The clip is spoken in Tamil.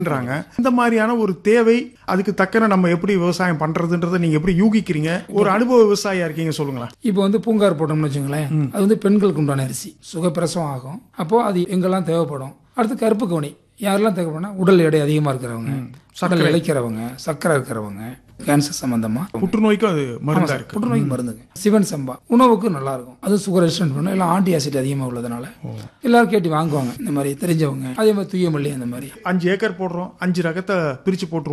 ன்றாங்க இந்த மாதிரியான ஒரு தேவை அதுக்கு தக்கன நம்ம எப்படி விவசாயம் பண்றதுன்றதை நீங்க எப்படி யூகிக்கிறீங்க ஒரு அனுபவ விவசாயியா இருக்கீங்க சொல்லுங்களேன் இப்போ வந்து பூங்கார் போட்டோம்னு வச்சுங்களேன் அது வந்து பெண்களுக்கு உண்டான அரிசி சுகப்பிரசவம் ஆகும் அப்போ அது எங்கெல்லாம் தேவைப்படும் அடுத்து கருப்பு கவனி யாரெல்லாம் தேவைப்படும்னா உடல் எடை அதிகமா இருக்கிறவங்க உடல் இழைக்கிறவங்க சர்க்கரை இருக்கிறவங்க கேன்சர் சம்பந்தமா புற்றுநோய்க்கும் அது மருந்தா இருக்கு புற்றுநோய்க்கு மருந்துங்க சிவன் சம்பா உணவுக்கு நல்லா இருக்கும் அது சுகர் ரெசிஸ்டன்ட் பண்ணும் எல்லாம் ஆன்டி ஆசிட் அதிகமா உள்ளதுனால எல்லாரும் கேட்டு வாங்குவாங்க இந்த மாதிரி தெரிஞ்சவங்க அதே மாதிரி தூய மல்லி அந்த மாதிரி அஞ்சு ஏக்கர் போடுறோம் அஞ்சு ரகத்தை பிரிச்சு போட்டுருவோம்